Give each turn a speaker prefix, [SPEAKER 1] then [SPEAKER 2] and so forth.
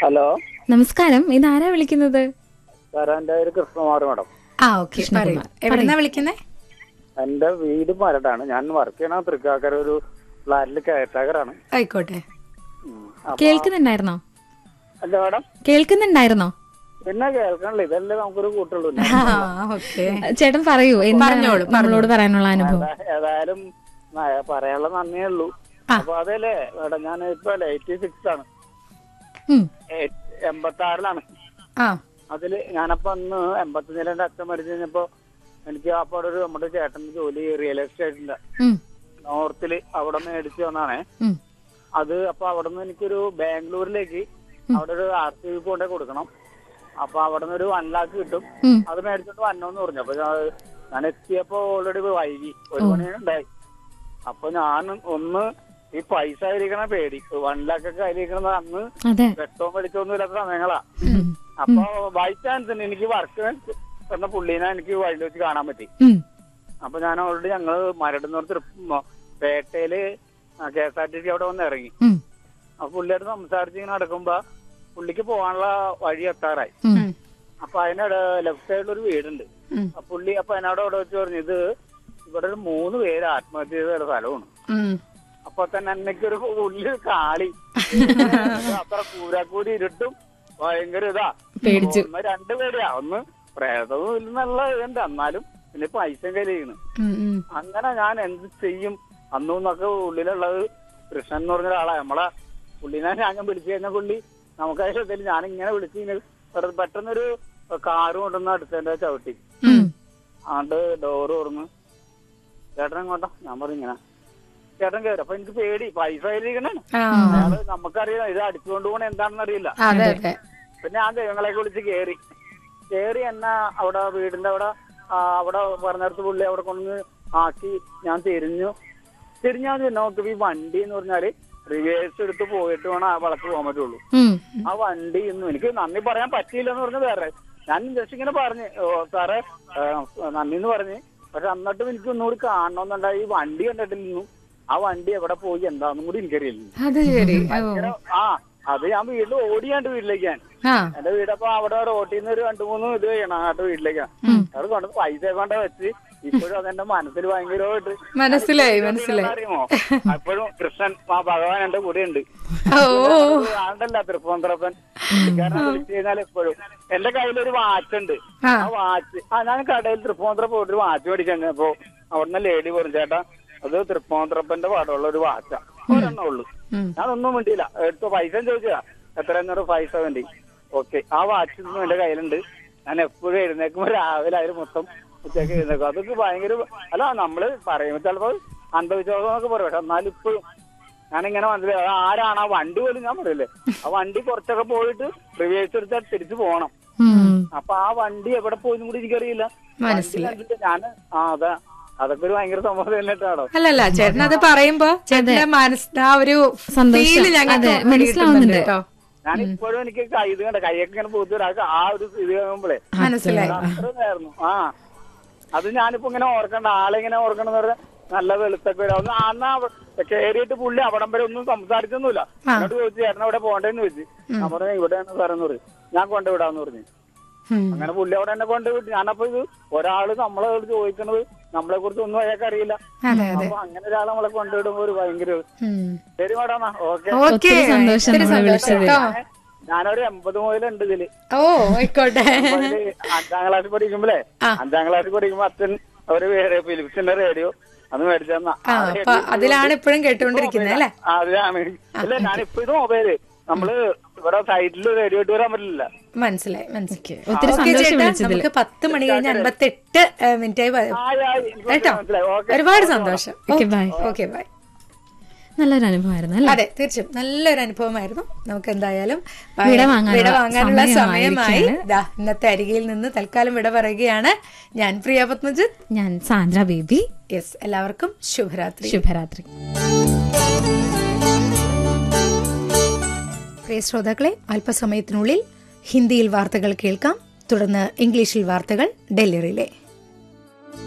[SPEAKER 1] Hello
[SPEAKER 2] നമസ്കാരം ഇതാരാ വിളിക്കുന്നത്
[SPEAKER 1] സാർ എൻ്റെ പേര് കൃഷ്ണകുമാർ മാഡം
[SPEAKER 3] ആ ഓക്കെ പറയൂ എവിടെന്നാ വിളിക്കുന്നേ
[SPEAKER 1] എൻ്റെ വീട് മരടാണ് ഞാൻ വർക്ക് ചെയ്യണ തൃക്കാക്കര ഒരു ഫ്ലാറ്റിൽ കയറ്റാകരാണ്
[SPEAKER 3] ആയിക്കോട്ടെ
[SPEAKER 2] കേൾക്കുന്നുണ്ടായിരുന്നോ
[SPEAKER 1] അല്ല മാഡം
[SPEAKER 2] കേൾക്കുന്നുണ്ടായിരുന്നോ
[SPEAKER 1] പിന്നെ കേൾക്കണില്ല ഇതല്ലേ നമുക്കൊരു കൂട്ടുള്ളൂ
[SPEAKER 3] ആ ഓക്കെ
[SPEAKER 2] ചേട്ടൻ പറയൂ എന്താണ്
[SPEAKER 3] പറഞ്ഞോളൂ,
[SPEAKER 2] നമ്മളോട് പറയാനുള്ള അനുഭവം
[SPEAKER 1] ഏതാ- ഏതായാലും ന- പറയാനുള്ള നന്ദിയേ ഉള്ളൂ അപ്പൊ അതല്ലേ മാഡം ഞാൻ ഇപ്പൊ എയ്റ്റി സിക്സ് ആണ്
[SPEAKER 2] ഉം.
[SPEAKER 1] എൺപത്തി ആറിലാണ്
[SPEAKER 3] ആ
[SPEAKER 1] അതില് ഞാനപ്പോ അന്ന് എൺപത്തിയഞ്ചിൽ എന്റെ അച്ഛൻ മരിച്ചു കഴിഞ്ഞപ്പോ എനിക്ക് അപ്പൊ അവിടെ ഒരു നമ്മുടെ ചേട്ടന്റെ ജോലി റിയൽ എസ്റ്റേറ്റിന്റെ
[SPEAKER 2] ഉം.
[SPEAKER 1] നോർത്തില് അവിടെ മേടിച്ചു വന്നാണേ
[SPEAKER 2] ഉം.
[SPEAKER 1] അത് അപ്പൊ അവിടെ നിന്ന് എനിക്കൊരു ബാംഗ്ലൂരിലേക്ക് അവിടെ ഒരു ആർ ടി വി കൊണ്ടേ കൊടുക്കണം അപ്പൊ അവിടെ നിന്ന് ഒരു വൺ ലാക്ക് കിട്ടും
[SPEAKER 2] ഉം.
[SPEAKER 1] അത് മേടിച്ചോണ്ട് വന്നോന്ന് പറഞ്ഞു അപ്പൊ ഞാൻ- ഞാൻ എത്തിയപ്പോ ഓൾറെഡി വൈകി ഒരു മണി ഉണ്ടായി അപ്പൊ ഞാൻ ഒന്ന് ഈ പൈസ ആയിരിക്കണ പേടി വൺ ലാക്ക് ഒക്കെ കയ്യിലിരിക്കണത് അന്ന്
[SPEAKER 2] അതെ
[SPEAKER 1] വെട്ടോ മേടിച്ചൊന്നും ഇല്ലാത്ത സമയങ്ങളാ
[SPEAKER 2] ഉം.
[SPEAKER 1] അപ്പൊ ബൈ ചാൻസ് എനിക്ക് വർക്ക് പറഞ്ഞ പുള്ളീനെ എനിക്ക് വഴിയിൽ വെച്ച് കാണാൻ പറ്റി
[SPEAKER 2] ഉം.
[SPEAKER 1] അപ്പൊ ഞാൻ ഓൾറെഡി ഞങ്ങള് മരടുന്നോർത്ത് പേട്ടയില് K S R T C അവിടെ വന്ന് ഇറങ്ങി
[SPEAKER 2] ഉം.
[SPEAKER 1] അപ്പൊ പുള്ളിയോട് സംസാരിച്ച് ഇങ്ങനെ നടക്കുമ്പോ പുള്ളിക്ക് പോകാനുള്ള വഴി എത്താറായി
[SPEAKER 2] ഉം.
[SPEAKER 1] അപ്പൊ അതിനോട് ലെഫ്റ്റ് സൈഡിൽ ഒരു വീടുണ്ട്
[SPEAKER 3] ഉം.
[SPEAKER 1] അപ്പൊ പുള്ളി അപ്പൊ എന്നോട് അവിടെ വെച്ച് പറഞ്ഞു ഇത് ഇവിടെ ഒരു മൂന്ന് പേര് ആത്മഹത്യ ചെയ്ത ഒരു സ്ഥലമാണ്
[SPEAKER 3] ഉം.
[SPEAKER 1] അപ്പൊ തന്നെ എന്നൊരു ഉള്ളിൽ കാളി അത്ര കൂരാക്കൂടി ഇരുട്ടും ഭയങ്കര ഇതാ
[SPEAKER 2] പേടിച്ചു.
[SPEAKER 1] ഒന്ന് രണ്ട് പേടിയാ ഒന്ന് പ്രേതവും ഇല്ലെന്നുള്ള ഇതുണ്ട് എന്നാലും പിന്നെ പൈസയും കയ്യിലിരിക്കുന്നു
[SPEAKER 3] ഉം, ഉം.
[SPEAKER 1] അങ്ങനെ ഞാൻ എന്ത് ചെയ്യും അന്നൊന്നൊക്കെ ഉള്ളിലുള്ളത് കൃഷ്ണൻ എന്ന് പറഞ്ഞ ഒരാളാ നമ്മളെ പുള്ളിനെ ഞാൻ വിളിച്ചു കഴിഞ്ഞ പുള്ളി നമുക്കായി ശ്രദ്ധയില്ല ഞാൻ ഇങ്ങനെ വിളിച്ചു കഴിഞ്ഞാൽ വെറുതെ പെട്ടെന്നൊരു കാറ് കൊണ്ടുവന്ന് അടുത്തതിന്റെ ചവിട്ടി
[SPEAKER 2] ഉം.
[SPEAKER 1] ആണ്ട് ഡോറ് തുറന്ന് ചേട്ടൻ എങ്ങോട്ടാ ഞാൻ പറഞ്ഞു ഇങ്ങനെ ചേട്ടൻ കയറി അപ്പൊ എനിക്ക് പേടി പൈസ കയ്യിലിരിക്കണേ
[SPEAKER 3] ആ
[SPEAKER 1] അയാള് നമുക്കറിയാം ഇത് അടിച്ചുകൊണ്ട് പോകണ എന്താണെന്ന് അറിയില്ല
[SPEAKER 3] അതെ അതെ
[SPEAKER 1] പിന്നെ ഞാൻ ദൈവങ്ങളെ വിളിച്ച് കേറി കേറി എന്നാ അവിടെ വീടിന്റെ അവിടെ ആ, അവിടെ പറഞ്ഞിടത്ത് പുള്ളി അവിടെ കൊണ്ടുവന്ന് ആക്കി ഞാൻ തിരിഞ്ഞു തിരിഞ്ഞാൽ നോക്കി ഈ വണ്ടി എന്ന് പറഞ്ഞാല് റിവേഴ്സ് എടുത്ത് പോയിട്ട് വേണം ആ വളക്ക് പോകാൻ പറ്റുള്ളൂ
[SPEAKER 2] ഉം.
[SPEAKER 1] ആ വണ്ടി ഒന്നും എനിക്ക് നന്ദി പറയാൻ പറ്റിയില്ല എന്ന് പറഞ്ഞ വേറെ ഞാൻ ജസ്റ്റ് ഇങ്ങനെ പറഞ്ഞു ഓ സാറേ ആ, നന്ദി എന്ന് പറഞ്ഞ് പക്ഷെ എന്നിട്ടും എനിക്ക് ഒന്നുകൂടി കാണണമെന്നുണ്ടായി ഈ വണ്ടി കണ്ടിട്ടില്ലെന്നും ആ വണ്ടി എവിടെ പോയി എന്താന്നും കൂടി എനിക്കറിയില്ല
[SPEAKER 3] അത് ശരി ഓ.
[SPEAKER 1] ഭയങ്കര ആ അത് ഞാൻ വീട്ടിൽ ഓടിയാണ്ട് വീട്ടിലേക്ക് ഞാൻ
[SPEAKER 3] ആ
[SPEAKER 1] എന്റെ വീടപ്പൊ അവിടെ റോട്ടിൽ നിന്ന് ഒരു രണ്ടു മൂന്ന് ഇത് ചെയ്യണം അങ്ങോട്ട് വീട്ടിലേക്കാ അവിടെ കൊണ്ട് പൈസ കൊണ്ട് വെച്ച് ഇപ്പോഴും അതെന്റെ മനസ്സിൽ ഭയങ്കരമായിട്ട്
[SPEAKER 3] മനസ്സിലായി മനസ്സിലായി
[SPEAKER 1] അറിയുമോ അപ്പോഴും കൃഷ്ണൻ ആ ഭഗവാൻ എന്റെ കൂടെ ഉണ്ട്
[SPEAKER 3] ഓ
[SPEAKER 1] ആണ്ടല്ല തൃപ്പൂന്തറപ്പൻ കാരണം വിളിച്ചു കഴിഞ്ഞാൽ എപ്പോഴും എന്റെ കയ്യിൽ ഒരു വാച്ച് ഉണ്ട്
[SPEAKER 3] ആ.
[SPEAKER 1] ആ വാച്ച് ആ ഞാൻ കടയിൽ തൃപ്പൂന്തറ പോയിട്ട് ഒരു വാച്ച് മേടിക്കാൻ ചെന്നപ്പോ അവിടുന്ന് ലേഡി പറഞ്ഞു ചേട്ടാ അത് തൃപ്പൂന്തറപ്പന്റെ പാടുള്ള ഒരു വാച്ചാ ഒരെണ്ണേ ഉള്ളൂ
[SPEAKER 3] ഉം.
[SPEAKER 1] ഞാനൊന്നും വേണ്ടിയില്ല എടുത്ത പൈസ ചോദിച്ചാ എത്ര എന്നൊരു ഫൈവ് സെവന്റി ഓക്കെ ആ വാച്ച് ഒന്നും എന്റെ കയ്യിലുണ്ട് ഞാൻ എപ്പോഴും എഴുന്നേക്കുമ്പോ രാവിലെ അതിൽ മൊത്തം ഉച്ചയ്ക്ക് എഴുന്നേക്കും അതൊക്കെ ഭയങ്കര അല്ല നമ്മള് പറയുമ്പോ ചിലപ്പോ അന്ധവിശ്വാസം എന്നൊക്കെ പറയും പക്ഷെ എന്നാലും ഇപ്പോഴും ഞാനിങ്ങനെ മനസ്സിലായി അത് ആരാണ് ആ വണ്ടി പോലും ഞാൻ പറയില്ലേ ആ വണ്ടി കുറച്ചൊക്കെ പോയിട്ട് റിവേഴ്സ് എടുത്താൽ തിരിച്ചു പോകണം
[SPEAKER 2] ഉം.
[SPEAKER 1] അപ്പൊ ആ വണ്ടി എവിടെ പോയെന്നും കൂടി എനിക്കറിയില്ല
[SPEAKER 3] മനസ്സിലായി.
[SPEAKER 1] വണ്ടി കണ്ടിട്ട് ഞാന് ആ അതാ അതൊക്കെ ഒരു ഭയങ്കര സംഭവം തന്നെട്ടാണോ
[SPEAKER 3] അല്ലല്ല ചേട്ടൻ അത് പറയുമ്പോ ചേട്ടന്റെ മനസ്സ് ആ ഒരു
[SPEAKER 2] സന്തോഷം.
[SPEAKER 3] feel ഞങ്ങൾക്ക്
[SPEAKER 2] അതെ,
[SPEAKER 3] പിടികിട്ടുന്നുണ്ട്
[SPEAKER 2] മനസ്സിലാവുന്നുണ്ട്.
[SPEAKER 3] കേട്ടോ
[SPEAKER 1] ഞാൻ ഇപ്പോഴും എനിക്ക് കൈ ഇത് കണ്ട കൈയൊക്കെ ഇങ്ങനെ പൂത്തി വരാം. ആ ഒരു ഇത് കാണുമ്പോഴേ
[SPEAKER 3] മനസ്സിലായി
[SPEAKER 1] അത്രയായിരുന്നു ആ അത് ഞാനിപ്പോ ഇങ്ങനെ ഓർക്കണ്ട ആളെ ഇങ്ങനെ ഓർക്കണെന്ന് പറഞ്ഞാൽ നല്ല വെളുത്തൊക്കെ വരാം ഒന്ന് അന്ന് അവ- കേറിയിട്ട് പുള്ളി അവിടം വരെ ഒന്നും സംസാരിച്ചൊന്നുമില്ല എന്നോട് ചോദിച്ചു ചേട്ടൻ അവിടെ പോണ്ടേന്ന് ചോദിച്ചു ഞാൻ പറഞ്ഞു ഇവിടെയാണ് സാറെന്ന് പറഞ്ഞു ഞാൻ കൊണ്ടുവിടാന്ന് പറഞ്ഞു
[SPEAKER 3] ഉം.
[SPEAKER 1] അങ്ങനെ പുള്ളി അവിടെ എന്നെ കൊണ്ടുവിട്ടു ഞാനപ്പോ ഇത് ഒരാള് നമ്മളെ ചോദിക്കണത് നമ്മളെ കുറിച്ച് ഒന്നും അയാൾക്ക് അറിയില്ല
[SPEAKER 3] അതെ അതെ
[SPEAKER 1] അപ്പൊ അങ്ങനെ ഒരാളെ നമ്മളെ കൊണ്ടുവിടുമ്പോ ഒരു ഭയങ്കര
[SPEAKER 3] ഉം.
[SPEAKER 1] ശരി മേഡം ഓക്കെ
[SPEAKER 3] ഓക്കെ
[SPEAKER 2] ഒത്തിരി സന്തോഷം
[SPEAKER 3] ഒത്തിരി
[SPEAKER 2] നമ്മളെ
[SPEAKER 3] സന്തോഷം
[SPEAKER 2] വിളിച്ചത്.
[SPEAKER 3] കേട്ടോ
[SPEAKER 1] ഞാനൊരു എൺപത് മുതലുണ്ട് ഇതില്
[SPEAKER 3] ഓ ആയിക്കോട്ടെ
[SPEAKER 1] അപ്പൊ ഇതില് അഞ്ചാം ക്ലാസ്സിൽ പഠിക്കുമ്പോഴേ അഞ്ചാം ക്ലാസ്സിൽ പഠിക്കുമ്പോ അച്ഛൻ ഒരു ഫിലിപ്സിന്റെ റേഡിയോ അത് മേടിച്ചെന്ന
[SPEAKER 3] ആ അപ്പൊ അതിലാണ് ഇപ്പോഴും കേട്ടുകൊണ്ടിരിക്കുന്നത് അല്ലെ
[SPEAKER 1] അതിലാണ് ഇല്ല ഞാനിപ്പോ ഇത് മൊബൈല് നമ്മള് ഇവിടെ സൈറ്റില് റേഡിയോ ഇട്ട് വരാൻ പറ്റില്ല
[SPEAKER 3] മനസ്സിലായി മനസ്സിലായി
[SPEAKER 2] ഒത്തിരി
[SPEAKER 3] ഓക്കെ
[SPEAKER 2] സന്തോഷം
[SPEAKER 3] ചേട്ടാ
[SPEAKER 2] വിളിച്ചതിൽ
[SPEAKER 3] നമുക്ക് പത്ത് മണി കഴിഞ്ഞ് അൻപത്തെട്ട് മിനിറ്റ് ആയി
[SPEAKER 1] ആയി, ആയി, എനിക്ക്
[SPEAKER 3] കേട്ടോ
[SPEAKER 1] മനസ്സിലായി. ഓക്കേ.
[SPEAKER 3] ഒരുപാട് സന്തോഷം
[SPEAKER 2] ഓക്കെ ബൈ
[SPEAKER 3] ഓക്കെ ബൈ
[SPEAKER 2] നല്ലൊരു അനുഭവമായിരുന്നു അല്ലേ
[SPEAKER 3] അതെ തീർച്ചയായും നല്ലൊരു അനുഭവമായിരുന്നു നമുക്ക് എന്തായാലും
[SPEAKER 2] വിട വാങ്ങാനുള്ള
[SPEAKER 3] വിട വാങ്ങാനുള്ള സമയമായി
[SPEAKER 2] സമയമായിരിക്കുകയാണ്.
[SPEAKER 3] ദാ ഇന്നത്തെ അരികയിൽ നിന്ന് തൽക്കാലം വിട പറയുകയാണ് ഞാൻ പ്രിയ പത്മജിത്ത്
[SPEAKER 2] ഞാൻ സാന്ദ്ര ബേബി
[SPEAKER 3] യെസ് എല്ലാവർക്കും ശുഭരാത്രി
[SPEAKER 2] ശുഭരാത്രി
[SPEAKER 3] പ്രിയ ശ്രോതാക്കളെ അല്പസമയത്തിനുള്ളിൽ ഹിന്ദിയിൽ വാർത്തകൾ കേൾക്കാം തുടർന്ന് ഇംഗ്ലീഷിൽ വാർത്തകൾ ഡൽഹി റിലേ